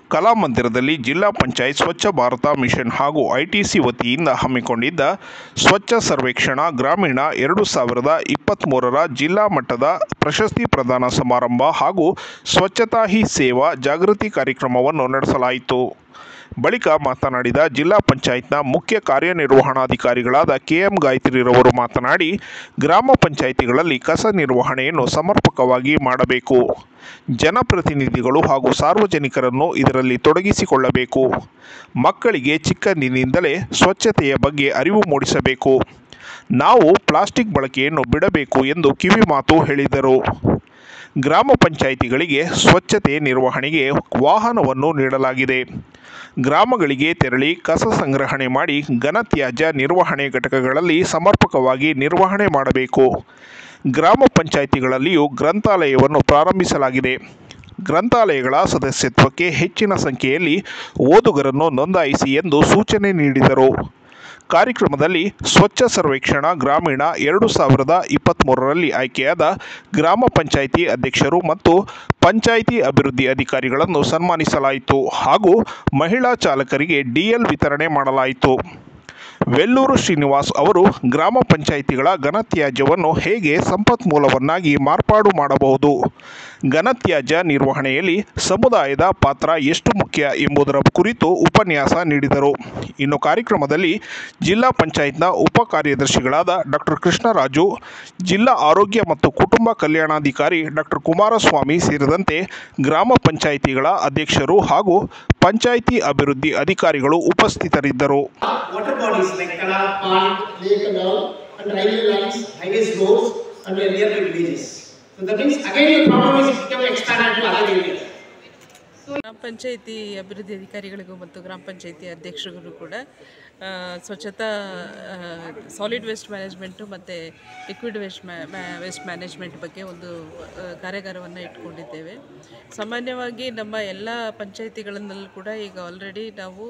ಕಲಾಮಂದಿರದಲ್ಲಿ ಜಿಲ್ಲಾ ಪಂಚಾಯತ್ ಸ್ವಚ್ಛ ಭಾರತ ಮಿಷನ್ ಹಾಗೂ ಐಟಿಸಿ ವತಿಯಿಂದ ಹಮ್ಮಿಕೊಂಡಿದ್ದ ಸ್ವಚ್ಛ ಸರ್ವೇಕ್ಷಣಾ ಗ್ರಾಮೀಣ ಎರಡು ಸಾವಿರದ ಇಪ್ಪತ್ತ್ಮೂರರ ಜಿಲ್ಲಾ ಮಟ್ಟದ ಪ್ರಶಸ್ತಿ ಪ್ರದಾನ ಸಮಾರಂಭ ಹಾಗೂ ಸ್ವಚ್ಛತಾ ಹಿ ಸೇವಾ ಜಾಗೃತಿ ಕಾರ್ಯಕ್ರಮವನ್ನು ನಡೆಸಲಾಯಿತು ಬಳಿಕ ಮಾತನಾಡಿದ ಜಿಲ್ಲಾ ಪಂಚಾಯತ್ನ ಮುಖ್ಯ ಕಾರ್ಯನಿರ್ವಹಣಾಧಿಕಾರಿಗಳಾದ ಕೆ ಎಂ ಗಾಯತ್ರಿರವರು ಮಾತನಾಡಿ ಗ್ರಾಮ ಪಂಚಾಯಿತಿಗಳಲ್ಲಿ ಕಸ ನಿರ್ವಹಣೆಯನ್ನು ಸಮರ್ಪಕವಾಗಿ ಮಾಡಬೇಕು ಜನಪ್ರತಿನಿಧಿಗಳು ಹಾಗೂ ಸಾರ್ವಜನಿಕರನ್ನು ಇದರಲ್ಲಿ ತೊಡಗಿಸಿಕೊಳ್ಳಬೇಕು ಮಕ್ಕಳಿಗೆ ಚಿಕ್ಕಂದಿನಿಂದಲೇ ಸ್ವಚ್ಛತೆಯ ಬಗ್ಗೆ ಅರಿವು ಮೂಡಿಸಬೇಕು ನಾವು ಪ್ಲಾಸ್ಟಿಕ್ ಬಳಕೆಯನ್ನು ಬಿಡಬೇಕು ಎಂದು ಕಿವಿಮಾತು ಹೇಳಿದರು ಗ್ರಾಮ ಪಂಚಾಯಿತಿಗಳಿಗೆ ಸ್ವಚ್ಛತೆ ನಿರ್ವಹಣೆಗೆ ವಾಹನವನ್ನು ನೀಡಲಾಗಿದೆ ಗ್ರಾಮಗಳಿಗೆ ತೆರಳಿ ಕಸ ಸಂಗ್ರಹಣೆ ಮಾಡಿ ಘನತ್ಯಾಜ್ಯ ನಿರ್ವಹಣೆ ಘಟಕಗಳಲ್ಲಿ ಸಮರ್ಪಕವಾಗಿ ನಿರ್ವಹಣೆ ಮಾಡಬೇಕು ಗ್ರಾಮ ಪಂಚಾಯಿತಿಗಳಲ್ಲಿಯೂ ಗ್ರಂಥಾಲಯವನ್ನು ಪ್ರಾರಂಭಿಸಲಾಗಿದೆ ಗ್ರಂಥಾಲಯಗಳ ಸದಸ್ಯತ್ವಕ್ಕೆ ಹೆಚ್ಚಿನ ಸಂಖ್ಯೆಯಲ್ಲಿ ಓದುಗರನ್ನು ನೋಂದಾಯಿಸಿ ಎಂದು ಸೂಚನೆ ನೀಡಿದರು ಕಾರ್ಯಕ್ರಮದಲ್ಲಿ ಸ್ವಚ್ಛ ಸರ್ವೇಕ್ಷಣಾ ಗ್ರಾಮೀಣ ಎರಡು ಸಾವಿರದ ಇಪ್ಪತ್ತ್ಮೂರರಲ್ಲಿ ಆಯ್ಕೆಯಾದ ಗ್ರಾಮ ಪಂಚಾಯಿತಿ ಅಧ್ಯಕ್ಷರು ಮತ್ತು ಪಂಚಾಯಿತಿ ಅಭಿವೃದ್ಧಿ ಅಧಿಕಾರಿಗಳನ್ನು ಸನ್ಮಾನಿಸಲಾಯಿತು ಹಾಗೂ ಮಹಿಳಾ ಚಾಲಕರಿಗೆ ಡಿಎಲ್ ವಿತರಣೆ ಮಾಡಲಾಯಿತು ವೆಲ್ಲೂರು ಶ್ರೀನಿವಾಸ್ ಅವರು ಗ್ರಾಮ ಪಂಚಾಯಿತಿಗಳ ಘನತ್ಯಾಜ್ಯವನ್ನು ಹೇಗೆ ಸಂಪನ್ಮೂಲವನ್ನಾಗಿ ಮಾರ್ಪಾಡು ಮಾಡಬಹುದು ಘನತ್ಯಾಜ್ಯ ನಿರ್ವಹಣೆಯಲ್ಲಿ ಸಮುದಾಯದ ಪಾತ್ರ ಎಷ್ಟು ಮುಖ್ಯ ಎಂಬುದರ ಕುರಿತು ಉಪನ್ಯಾಸ ನೀಡಿದರು ಇನ್ನು ಕಾರ್ಯಕ್ರಮದಲ್ಲಿ ಜಿಲ್ಲಾ ಪಂಚಾಯತ್ನ ಉಪ ಕಾರ್ಯದರ್ಶಿಗಳಾದ ಡಾಕ್ಟರ್ ಕೃಷ್ಣರಾಜು ಜಿಲ್ಲಾ ಆರೋಗ್ಯ ಮತ್ತು ಕುಟುಂಬ ಕಲ್ಯಾಣಾಧಿಕಾರಿ ಡಾಕ್ಟರ್ ಕುಮಾರಸ್ವಾಮಿ ಸೇರಿದಂತೆ ಗ್ರಾಮ ಪಂಚಾಯಿತಿಗಳ ಅಧ್ಯಕ್ಷರು ಹಾಗೂ ಪಂಚಾಯಿತಿ ಅಭಿವೃದ್ಧಿ ಅಧಿಕಾರಿಗಳು ಉಪಸ್ಥಿತರಿದ್ದರು water bodies like canal, pond, lake and all, and railway lines, highways, roads, and their nearby villages. So that means again the problem is become expanded to other areas. ಗ್ರಾಮ ಪಂಚಾಯಿತಿ ಅಭಿವೃದ್ಧಿ ಅಧಿಕಾರಿಗಳಿಗೂ ಮತ್ತು ಗ್ರಾಮ ಪಂಚಾಯಿತಿ ಅಧ್ಯಕ್ಷರಿಗೂ ಕೂಡ ಆ, ಸ್ವಚ್ಛತಾ ಸಾಲಿಡ್ ವೇಸ್ಟ್ ಮ್ಯಾನೇಜ್ಮೆಂಟು ಮತ್ತು liquid waste waste management ಬಗ್ಗೆ ಒಂದು ಆ, ಕಾರ್ಯಾಗಾರವನ್ನು ಇಟ್ಕೊಂಡಿದ್ದೇವೆ ಸಾಮಾನ್ಯವಾಗಿ ನಮ್ಮ ಎಲ್ಲ ಪಂಚಾಯಿತಿಗಳನ್ನಲ್ಲೂ ಕೂಡ ಈಗ ಆಲ್ರೆಡಿ ನಾವು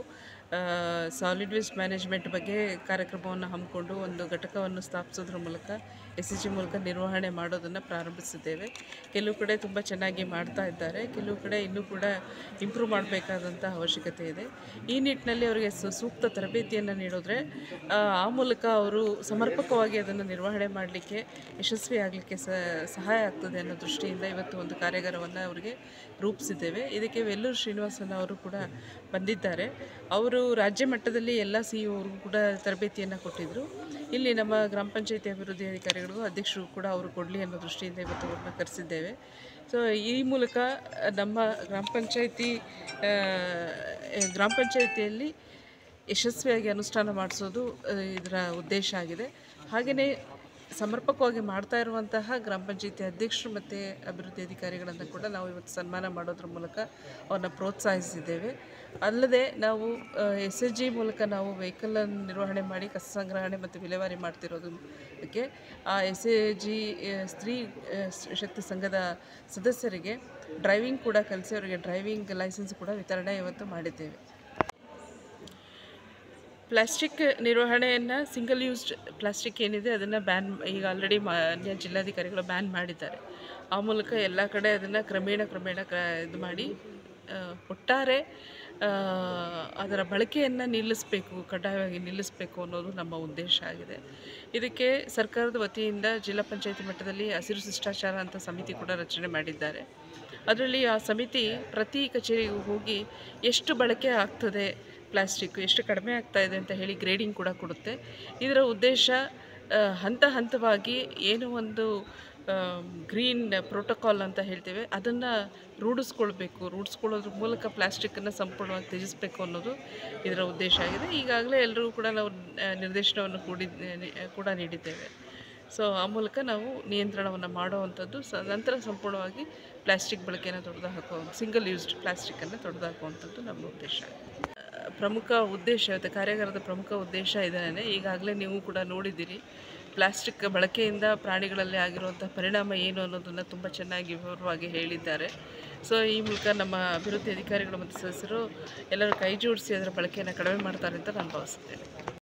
ಸಾಲಿಡ್ ವೇಸ್ಟ್ ಮ್ಯಾನೇಜ್ಮೆಂಟ್ ಬಗ್ಗೆ ಕಾರ್ಯಕ್ರಮವನ್ನು ಹಮ್ಮಿಕೊಂಡು ಒಂದು ಘಟಕವನ್ನು ಸ್ಥಾಪಿಸೋದ್ರ ಮೂಲಕ ಎಸ್ ಎಸ್ ಜಿ ಮೂಲಕ ನಿರ್ವಹಣೆ ಮಾಡೋದನ್ನು ಪ್ರಾರಂಭಿಸಿದ್ದೇವೆ ಕೆಲವು ಕಡೆ ತುಂಬ ಚೆನ್ನಾಗಿ ಮಾಡ್ತಾ ಇದ್ದಾರೆ ಕೆಲವು ಕಡೆ ಇನ್ನೂ ಕೂಡ ಇಂಪ್ರೂವ್ ಮಾಡಬೇಕಾದಂಥ ಅವಶ್ಯಕತೆ ಇದೆ ಈ ನಿಟ್ಟಿನಲ್ಲಿ ಅವರಿಗೆ ಸು- ಸೂಕ್ತ ತರಬೇತಿಯನ್ನು ನೀಡಿದ್ರೆ ಆ, ಆ ಮೂಲಕ ಅವರು ಸಮರ್ಪಕವಾಗಿ ಅದನ್ನು ನಿರ್ವಹಣೆ ಮಾಡಲಿಕ್ಕೆ ಯಶಸ್ವಿ ಆಗಲಿಕ್ಕೆ ಸಹಾಯ ಆಗ್ತದೆ ಅನ್ನೋ ದೃಷ್ಟಿಯಿಂದ ಇವತ್ತು ಒಂದು ಕಾರ್ಯಾಗಾರವನ್ನು ಅವರಿಗೆ ರೂಪಿಸಿದ್ದೇವೆ ಇದಕ್ಕೆ ವೆಲ್ಲೂರು ಶ್ರೀನಿವಾಸನ್ ಅವರು ಕೂಡ ಬಂದಿದ್ದಾರೆ ಅವರು ರಾಜ್ಯ ಮಟ್ಟದಲ್ಲಿ ಎಲ್ಲ ಸಿ ಅವ್ರಿಗೂ ಕೂಡ ತರಬೇತಿಯನ್ನು ಕೊಟ್ಟಿದ್ದರು ಇಲ್ಲಿ ನಮ್ಮ ಗ್ರಾಮ ಪಂಚಾಯತಿ ಅಭಿವೃದ್ಧಿ ಅಧಿಕಾರಿಗಳಿಗೂ ಅಧ್ಯಕ್ಷರು ಕೂಡ ಅವರು ಕೊಡಲಿ ಅನ್ನೋ ದೃಷ್ಟಿಯಿಂದ ಇವತ್ತು ಅವ್ರನ್ನ ಕರೆಸಿದ್ದೇವೆ ಸೊ ಈ ಮೂಲಕ ನಮ್ಮ ಗ್ರಾಮ ಪಂಚಾಯತಿ ಆ, ಗ್ರಾಮ ಪಂಚಾಯತಿಯಲ್ಲಿ ಯಶಸ್ವಿಯಾಗಿ ಅನುಷ್ಠಾನ ಮಾಡಿಸೋದು ಆ, ಇದರ ಉದ್ದೇಶ ಆಗಿದೆ ಹಾಗೆಯೇ ಸಮರ್ಪಕವಾಗಿ ಮಾಡ್ತಾ ಇರುವಂತಹ ಗ್ರಾಮ ಪಂಚಾಯತಿ ಅಧ್ಯಕ್ಷರು ಮತ್ತು ಅಭಿವೃದ್ಧಿ ಅಧಿಕಾರಿಗಳನ್ನು ಕೂಡ ನಾವು ಇವತ್ತು ಸನ್ಮಾನ ಮಾಡೋದ್ರ ಮೂಲಕ ಅವ್ರನ್ನ ಪ್ರೋತ್ಸಾಹಿಸಿದ್ದೇವೆ ಅಲ್ಲದೆ ನಾವು ಎಸ್ ಎಚ್ ಜಿ ಮೂಲಕ ನಾವು ವೆಹಿಕಲನ್ನು ನಿರ್ವಹಣೆ ಮಾಡಿ ಕಸ ಸಂಗ್ರಹಣೆ ಮತ್ತು ವಿಲೇವಾರಿ ಮಾಡ್ತಿರೋದಕ್ಕೆ ಆ ಎಸ್ ಎ ಜಿ ಸ್ತ್ರೀ ಆ, ಶಕ್ತಿ ಸಂಘದ ಸದಸ್ಯರಿಗೆ ಡ್ರೈವಿಂಗ್ ಕೂಡ ಕಲಿಸಿ ಅವರಿಗೆ ಡ್ರೈವಿಂಗ್ ಲೈಸೆನ್ಸ್ ಕೂಡ ವಿತರಣೆ ಇವತ್ತು ಮಾಡಿದ್ದೇವೆ ಪ್ಲಾಸ್ಟಿಕ್ ನಿರ್ವಹಣೆಯನ್ನು ಸಿಂಗಲ್ ಯೂಸ್ಡ್ ಪ್ಲಾಸ್ಟಿಕ್ ಏನಿದೆ ಅದನ್ನು ಬ್ಯಾನ್ ಈಗ ಆಲ್ರೆಡಿ ಮಾನ್ಯ ಜಿಲ್ಲಾಧಿಕಾರಿಗಳು ಬ್ಯಾನ್ ಮಾಡಿದ್ದಾರೆ ಆ ಮೂಲಕ ಎಲ್ಲ ಕಡೆ ಅದನ್ನು ಕ್ರಮೇಣ ಕ್ರಮೇಣ ಕ ಇದು ಮಾಡಿ ಆ, ಒಟ್ಟಾರೆ ಆ, ಅದರ ಬಳಕೆಯನ್ನು ನಿಲ್ಲಿಸಬೇಕು ಕಡ್ಡಾಯವಾಗಿ ನಿಲ್ಲಿಸಬೇಕು ಅನ್ನೋದು ನಮ್ಮ ಉದ್ದೇಶ ಆಗಿದೆ ಇದಕ್ಕೆ ಸರ್ಕಾರದ ವತಿಯಿಂದ ಜಿಲ್ಲಾ ಪಂಚಾಯತಿ ಮಟ್ಟದಲ್ಲಿ ಹಸಿರು ಶಿಷ್ಟಾಚಾರ ಅಂತ ಸಮಿತಿ ಕೂಡ ರಚನೆ ಮಾಡಿದ್ದಾರೆ ಅದರಲ್ಲಿ ಆ ಸಮಿತಿ ಪ್ರತಿ ಕಚೇರಿಗೂ ಹೋಗಿ ಎಷ್ಟು ಬಳಕೆ ಆಗ್ತದೆ ಪ್ಲಾಸ್ಟಿಕ್ ಎಷ್ಟು ಕಡಿಮೆ ಆಗ್ತಾ ಇದೆ ಅಂತ ಹೇಳಿ ಗ್ರೇಡಿಂಗ್ ಕೂಡ ಕೊಡುತ್ತೆ ಇದರ ಉದ್ದೇಶ ಆ, ಹಂತ ಹಂತವಾಗಿ ಏನು ಒಂದು ಗ್ರೀನ್ ಪ್ರೋಟೋಕಾಲ್ ಅಂತ ಹೇಳ್ತೇವೆ ಅದನ್ನು ರೂಢಿಸ್ಕೊಳ್ಬೇಕು ರೂಢಿಸ್ಕೊಳ್ಳೋದ್ರ ಮೂಲಕ ಪ್ಲಾಸ್ಟಿಕ್ಕನ್ನು ಸಂಪೂರ್ಣವಾಗಿ ತ್ಯಜಿಸಬೇಕು ಅನ್ನೋದು ಇದರ ಉದ್ದೇಶ ಆಗಿದೆ ಈಗಾಗಲೇ ಎಲ್ಲರಿಗೂ ಕೂಡ ನಾವು ಆ, ನಿರ್ದೇಶನವನ್ನು ಕೂಡಿ ಕೂಡ ನೀಡಿದ್ದೇವೆ ಸೊ ಆ ಮೂಲಕ ನಾವು ನಿಯಂತ್ರಣವನ್ನು ಮಾಡುವಂಥದ್ದು ಸ ನಂತರ ಸಂಪೂರ್ಣವಾಗಿ ಪ್ಲಾಸ್ಟಿಕ್ ಬಳಕೆಯನ್ನು ತೊಡೆದು ಹಾಕುವ ಸಿಂಗಲ್ ಯೂಸ್ಡ್ ಪ್ಲಾಸ್ಟಿಕ್ಕನ್ನು ತೊಡೆದು ಹಾಕುವಂಥದ್ದು ನಮ್ಮ ಉದ್ದೇಶ ಆ, ಪ್ರಮುಖ ಉದ್ದೇಶ ಇವತ್ತು ಕಾರ್ಯಾಗಾರದ ಪ್ರಮುಖ ಉದ್ದೇಶ ಇದೇನೆ ಈಗಾಗಲೇ ನೀವು ಕೂಡ ನೋಡಿದ್ದೀರಿ ಪ್ಲಾಸ್ಟಿಕ್ ಬಳಕೆಯಿಂದ ಪ್ರಾಣಿಗಳಲ್ಲಿ ಆಗಿರುವಂಥ ಪರಿಣಾಮ ಏನು ಅನ್ನೋದನ್ನು ತುಂಬ ಚೆನ್ನಾಗಿ ವಿವರವಾಗಿ ಹೇಳಿದ್ದಾರೆ ಸೊ ಈ ಮೂಲಕ ನಮ್ಮ ಅಭಿವೃದ್ಧಿ ಅಧಿಕಾರಿಗಳು ಮತ್ತು ಸದಸ್ಯರು ಎಲ್ಲರೂ ಕೈ ಜೋಡಿಸಿ ಅದರ ಬಳಕೆಯನ್ನು ಕಡಿಮೆ ಮಾಡ್ತಾರೆ ಅಂತ ನಾನು ಭಾವಿಸುತ್ತೇನೆ